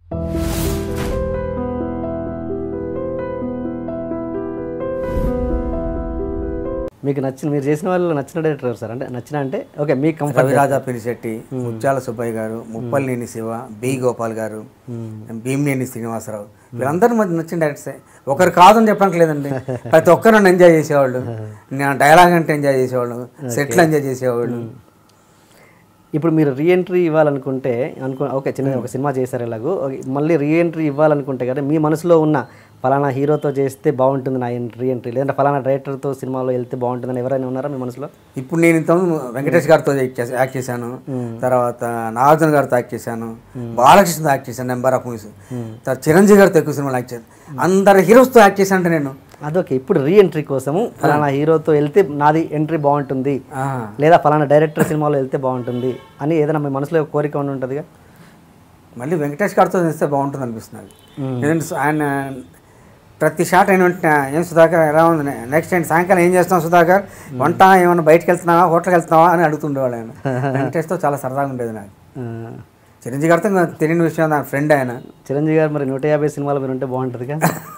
మీకు నచ్చిన మీరు చేసిన వాళ్ళు నచ్చిన డైరెక్టర్ ఎవరు సార్ అంటే నచ్చిన అంటే ఓకే మీకు కంఫర్ట్ రవిరాజా పిలిశెట్టి ముత్యాల సుబ్బయ్య గారు ముప్పలనేని శివ బి గోపాల్ గారు భీమినేని శ్రీనివాసరావు వీళ్ళందరూ మంచి నచ్చిన డైరెక్టర్సే ఒకరు కాదని చెప్పడానికి లేదండి ప్రతి ఒక్కరు నన్ను ఎంజాయ్ చేసేవాళ్ళు నేను డైలాగ్ అంటే ఎంజాయ్ చేసేవాళ్ళు సెట్లు ఎంజాయ్ చేసేవాళ్ళు ఇప్పుడు మీరు రీఎంట్రీ ఇవ్వాలనుకుంటే అనుకో ఓకే చిన్న ఒక సినిమా చేశారు ఎలాగో ఓకే, మళ్ళీ రీఎంట్రీ ఇవ్వాలనుకుంటే కదా మీ మనసులో ఉన్న ఫలానా హీరోతో చేస్తే బాగుంటుంది నా రీఎంట్రీ లేదంటే ఫలానా డైరెక్టర్తో సినిమాలో వెళ్తే బాగుంటుందని ఎవరైనా ఉన్నారా మీ మనసులో ఇప్పుడు నేను ఇంత వెంకటేష్ గారితో యాక్ట్ చేసా- యాక్ట్ చేశాను తర్వాత నాగార్జున గారితో యాక్ట్ చేశాను బాలకృష్ణతో యాక్ట్ చేశాను నెంబర్ ఆఫ్ మూవీస్ తర్వాత చిరంజీవి గారితో ఎక్కువ సినిమాలు యాక్ట్ చేశాను అందరు హీరోస్తో యాక్ట్ చేశాను అంటే నేను అదొకే ఇప్పుడు రీఎంట్రీ కోసము ఫలానా హీరోతో వెళ్తే నాది ఎంట్రీ బాగుంటుంది ఆ. లేదా ఫలానా డైరెక్టర్ సినిమాలో వెళ్తే బాగుంటుంది అని ఏదైనా మీ మనసులో ఒక కోరిక ఉండి ఉంటుందిగా మళ్ళీ వెంకటేష్ గారితో చేస్తే బాగుంటుంది అనిపిస్తుంది ఎందుకంటే సు- ఆయన ప్రతి షాట్ అయిన వెంటనే ఏం సుధాకర్ ఎలా ఉంది నెక్స్ట్ టైం సాయంకాలం ఏం చేస్తున్నావు సుధాకర్ వంట ఏమన్నా బయటకు వెళ్తున్నావా హోటల్కి వెళ్తున్నావా అని అడుగుతుండేవాడు ఆయన వెంకటేష్తో చాలా సరదాగా ఉండేది నాకు ఆ, చిరంజీవి గారితో నాకు తెలియని విషయం నా ఫ్రెండ్ ఆయన చిరంజీవి గారు మరి నూట యాభై సినిమాలు మీరు ఉంటే బాగుంటుందిగా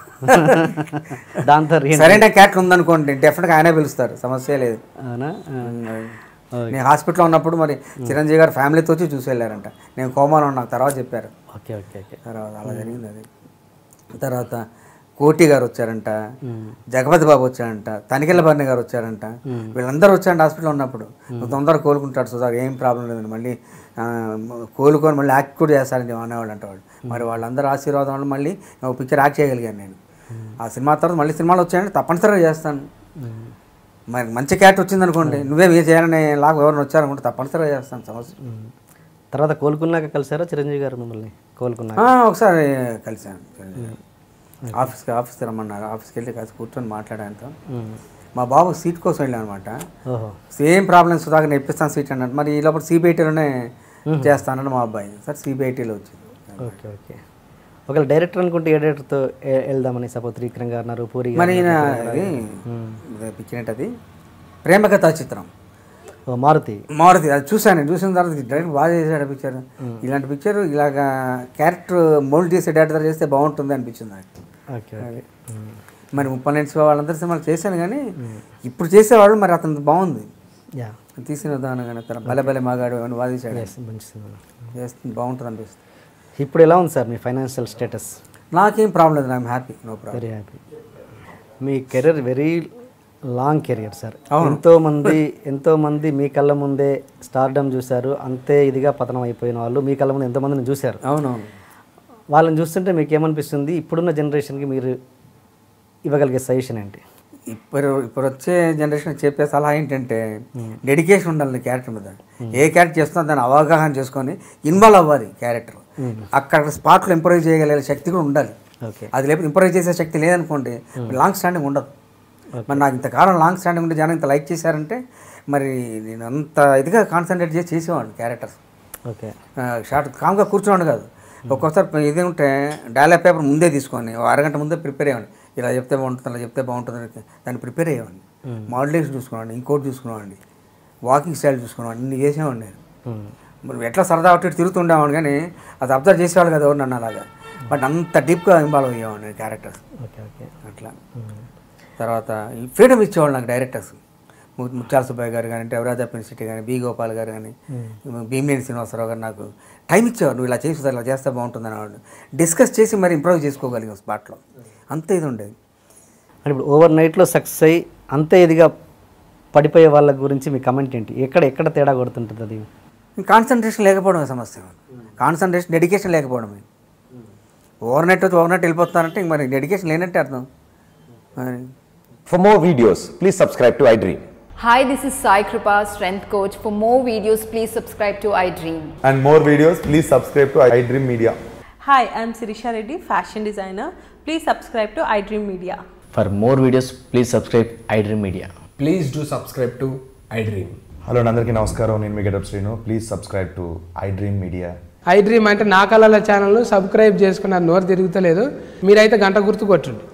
దాంతో రీఎంట్రీ సరైన క్యారెక్టర్ ఉందనుకోండి డెఫినెట్గా ఆయనే పిలుస్తారు సమస్య లేదు అవునా ఆ. నేను హాస్పిటల్లో ఉన్నప్పుడు మరి చిరంజీవి గారు ఫ్యామిలీతో వచ్చి చూసి వెళ్ళారంట నేను కోమాలో ఉన్నా తర్వాత చెప్పారు ఓకే ఓకే ఓకే తర్వాత అలా జరిగింది అది తర్వాత కోటి గారు వచ్చారంట జగపతి బాబు వచ్చారంట తనికెళ్ళ భరణి గారు వచ్చారంట వీళ్ళందరూ వచ్చారంట హాస్పిటల్లో ఉన్నప్పుడు నువ్వు తొందరగా కోలుకుంటాడు సుధా ఏం ప్రాబ్లం లేదండి మళ్ళీ ఆ, కోలుకొని మళ్ళీ యాక్ట్ కూడా చేస్తారని అనేవాళ్ళు అంట వాళ్ళు మరి వాళ్ళందరూ ఆశీర్వాదం వల్ల మళ్ళీ ఒక పిక్చర్ యాక్ట్ చేయగలిగాను నేను ఆ సినిమా తర్వాత మళ్ళీ సినిమాలు వచ్చాయంటే తప్పనిసరిగా చేస్తాను మరి మంచి క్యారెక్టర్ వచ్చిందనుకోండి నువ్వే ఏ చేయాలని లాగా ఎవరిని వచ్చారనుకుంటే తప్పనిసరిగా చేస్తాను సమస్య ఉమ్. తర్వాత కోలుకున్నాక కలిసారా చిరంజీవి గారు మిమ్మల్ని కోలుకున్నాక ఆ, ఒకసారి కలిశాను చిరంజీవి గారు. ఆఫీస్కి ఆఫీస్కి రమ్మన్నారు ఆఫీస్కి వెళ్ళి కాస్త కూర్చొని మాట్లాడాను ఉమ్. మా బాబు సీట్ కోసం వెళ్ళాను అనమాట ఓహో సేమ్ ప్రాబ్లమ్ సుధాకర్ ఇప్పిస్తాను సీట్ అన్నాడు మరి ఈ లోపల సిబిఐటీలోనే చేస్తానని మా అబ్బాయి సార్ సిబిఐటీలో వచ్చింది ఓకే ఓకే ఒకవేళ డైరెక్టర్ అనుకుంటే ఏ డైరెక్టర్తో ఏ- వెళ్దామని సపోజ్ త్రివిక్రమ్ గారు అన్నారు పూరి గారు మరి ఈయన ఇది పిక్కినట్టు అది ప్రేమకథా చిత్రం ఓ మారుతి మారుతి అది చూశాను చూసిన తర్వాత డైరెక్ట్ బాగా చేశాడు పిక్చర్ ఇలాంటి పిక్చర్ ఇలాగా క్యారెక్టర్ మోల్డ్ చేసే డైరెక్టర్ చేస్తే బాగుంటుంది అనిపించింది నాకు ఓకే ఓకే ఉమ్. మరి ముప్పై నెంట్స్ వాళ్ళందరి సినిమాలు చేశాను కానీ ఇప్పుడు చేసేవాళ్ళు మరి అతను బాగుంది యా తీసిన విధానం కానీ అతను భలే భలే మాగాడు అని వాదించాడు ఎస్ మంచి సినిమా చేస్తుంది బాగుంటుంది అనిపిస్తుంది ఇప్పుడు ఎలా ఉంది సార్ మీ ఫైనాన్షియల్ స్టేటస్ నాకేం ప్రాబ్లం లేదు I'm happy no problem very happy మీ career very long career sir ఎంతో మంది ఎంతో మంది మీ కళ్ళ ముందే స్టార్డమ్ చూశారు అంతే ఇదిగా పతనం అయిపోయిన వాళ్ళు మీ కళ్ళ ముందు ఎంతో మందిని చూశారు అవునవును వాళ్ళని చూస్తుంటే మీకు ఏమనిపిస్తుంది ఇప్పుడున్న జనరేషన్కి మీరు ఇవ్వగలిగే సజెషన్ ఏంటి ఇప్పుడు ఇప్పుడు వచ్చే జనరేషన్ చెప్పే సలహా ఏంటంటే డెడికేషన్ ఉండాలి క్యారెక్టర్ మీద ఏ క్యారెక్టర్ చేస్తున్నా దాన్ని అవగాహన చేసుకొని ఇన్వాల్వ్ అవ్వాలి క్యారెక్టర్ అక్కడ స్పాట్లో ఇంప్రూవ్ చేయగలిగే శక్తి కూడా ఉండాలి ఓకే అది లేకపోతే ఇంప్రూవ్ చేసే శక్తి లేదనుకోండి లాంగ్ స్టాండింగ్ ఉండదు మరి నాకు ఇంతకాలం లాంగ్ స్టాండింగ్ ఉంటే జనం ఇంత లైక్ చేశారంటే మరి నేను అంత ఇదిగా కాన్సన్ట్రేట్ చేసి చేసేవాడిని క్యారెక్టర్స్ ఓకే షార్ట్ కామ్గా కూర్చోండి కాదు ఒక్కోసారి ఇది ఉంటే డైలాగ్ పేపర్ ముందే తీసుకొని ఓ అరగంట ముందే ప్రిపేర్ అయ్యండి ఇలా చెప్తే బాగుంటుంది అలా చెప్తే బాగుంటుంది అని దాన్ని ప్రిపేర్ అయ్యేవాడిని మోడలేషన్ చూసుకున్నాండి ఇంకోటి చూసుకున్నామండి వాకింగ్ స్టైల్ చూసుకున్నామండి ఇన్ని చేసేవాడిని నేను ఉమ్. మరి ఎట్లా సరదా అటు ఇటు తిరుగుతుండేవాడిని కానీ అది అబ్జర్వ్ చేసేవాళ్ళు కదా ఎవరు నన్ను అలాగా బట్ అంత డీప్గా ఇన్వాల్వ్ అయ్యేవాడిని క్యారెక్టర్స్ ఓకే ఓకే అట్లా తర్వాత ఈ ఫ్రీడమ్ ఇచ్చేవాళ్ళు నాకు డైరెక్టర్స్ ము- ముత్యాల సుబ్బయ్య గారు కానీ రవిరాజా పెన్సిటీ కానీ బి గోపాల్ గారు కానీ భీమినేని శ్రీనివాసరావు గారు నాకు టైం ఇచ్చేవారు నువ్వు ఇలా చేసి ఇలా చేస్తే బాగుంటుంది అనేవాడు డిస్కస్ చేసి మరి ఇంప్రూవ్ చేసుకోగలిగాం స్పాట్లో అంతే ఇది ఉండేది అంటే ఇప్పుడు ఓవర్ నైట్లో సక్సెస్ అయ్యి అంతే ఇదిగా పడిపోయే వాళ్ళ గురించి మీ కమెంట్ ఏంటి ఎక్కడ ఎక్కడ తేడా కొడుతుంటుంది అది కాన్సన్ట్రేషన్ లేకపోవడమే సమస్య కాన్సన్ట్రేషన్ డెడికేషన్ లేకపోవడమే ఓవర్ నైట్ వచ్చి ఓవర్ నైట్ వెళ్ళిపోతున్నారంటే ఇంక మరి డెడికేషన్ లేనట్టే అర్థం మరి For more videos, please subscribe to iDream. Hi, this is Sai Kripa, strength coach. For more videos, please subscribe to iDream. and more videos, please subscribe to iDream Media. Hi, I'm Sirisha Reddy, fashion designer. Please subscribe to iDream Media. For more videos, please subscribe iDream Media. Please do subscribe to iDream. Hello అందరికీ నమస్కారం నేను మీ getup Srinu please subscribe to iDream media iDream అంటే నా కళల channel subscribe చేసుకున్న నోరు తిరుగుతలేదు మీరైతే గంట గుర్తు కొట్టండి